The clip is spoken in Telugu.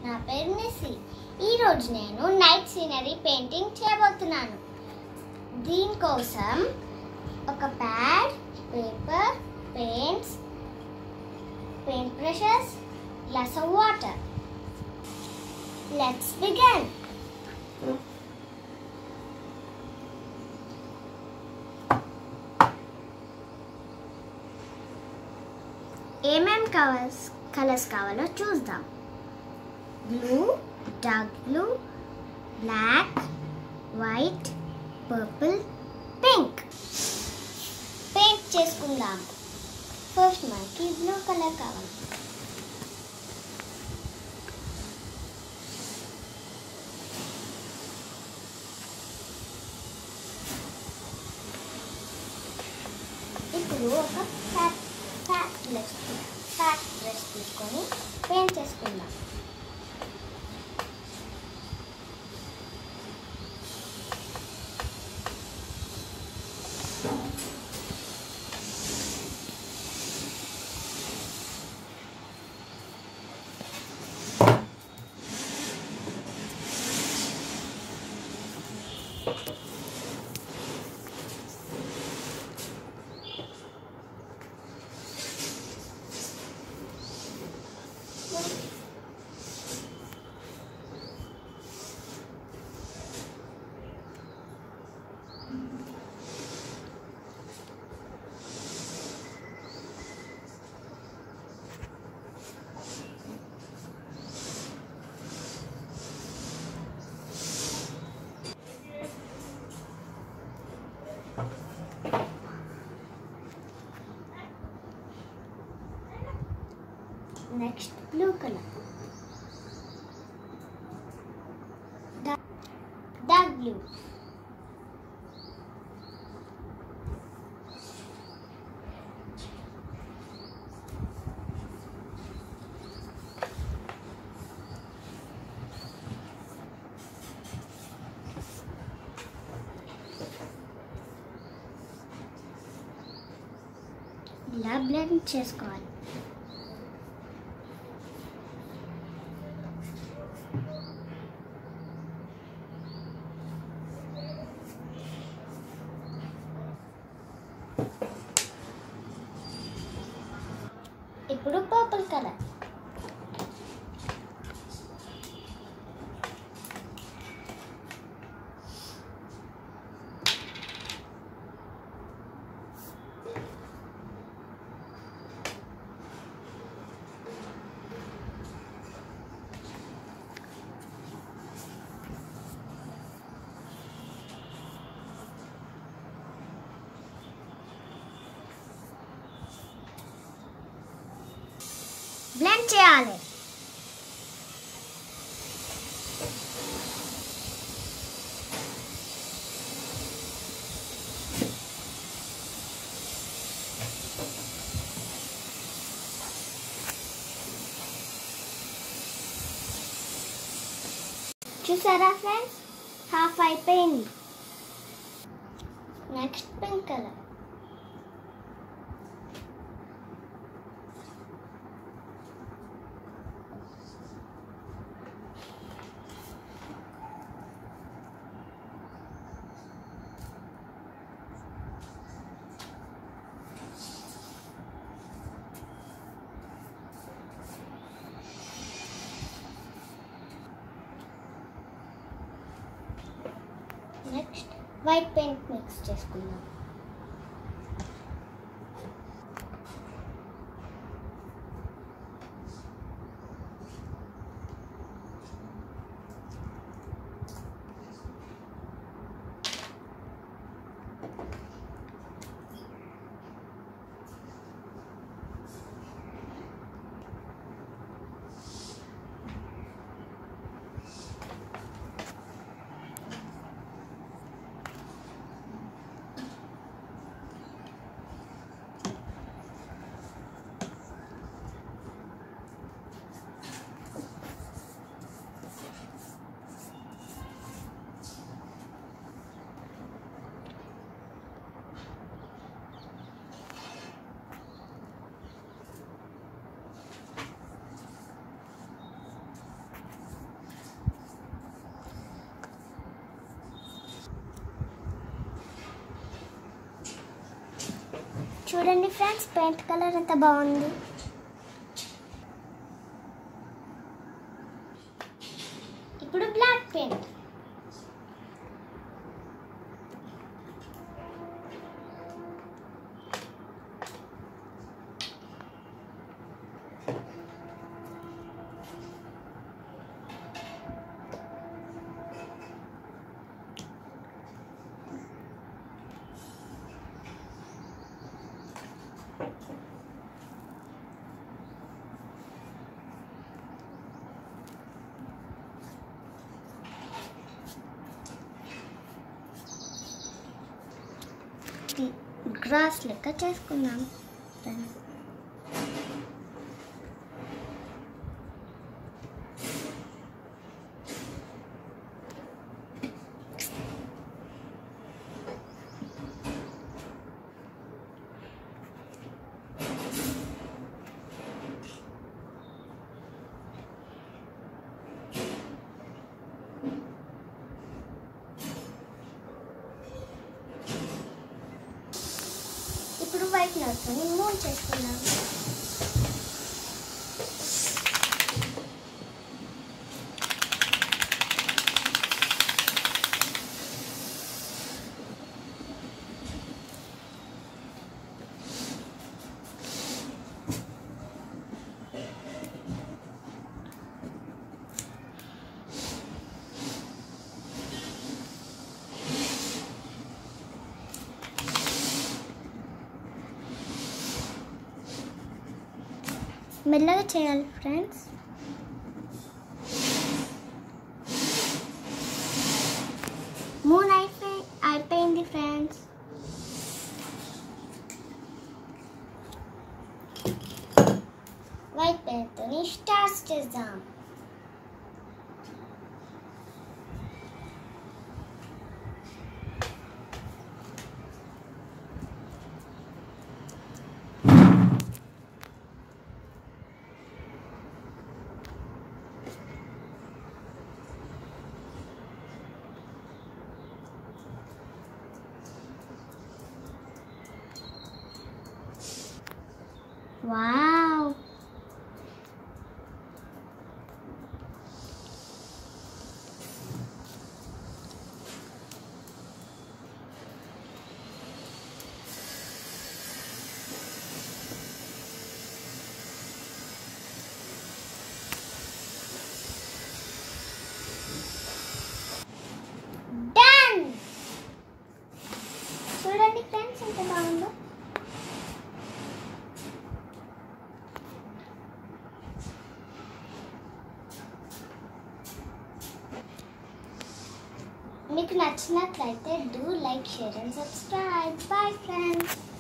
నా పేరు నిసి ఈరోజు నేను నైట్ సీనరీ పెయింటింగ్ చేయబోతున్నాను దీనికోసం ఒక pad paper paints paint brushes glass of water let's begin ఏమేం కలర్స్ కలర్స్ కావాలో చూద్దాం blue dark blue black white purple pink paint చేసుకుందాం ఫస్ట్ మనకి బ్లూ కలర్ కావాలి ఇప్పుడు ఒక pack pack brush pack brush తీసుకొని పెయింట్ చేసుకుందాం next blue colour dark blue ఇలా బ్లెండ్ చేసుకోవాలి ఇప్పుడు పర్పుల్ కలర్ బ్లెండ్ చేయాలి చూసారా ఫ్రెండ్స్ హాఫ్ అయిపోయింది next pink colour next white paint mix చేసుకుందాం చూడండి ఫ్రెండ్స్ పెయింట్ కలర్ ఎంత బాగుంది ఇప్పుడు బ్లాక్ పెయింట్ గ్రాస్ లెక్క చేసుకుందాం ఫ్రెండ్స్ ఇప్పుడు వైట్ నట్స్ మూవ్ చేసుకుందాం మెల్లగా చేయాలి ఫ్రెండ్స్ మూన్ అయిపోయి అయిపోయింది ఫ్రెండ్స్ వైట్ పెన్తో స్టార్ట్ చేద్దాం వావ్ డన్ చూడండి ఫ్రెండ్స్ ఎంత బాగుందో మీకు నచ్చినట్లయితే do like share and subscribe bye friends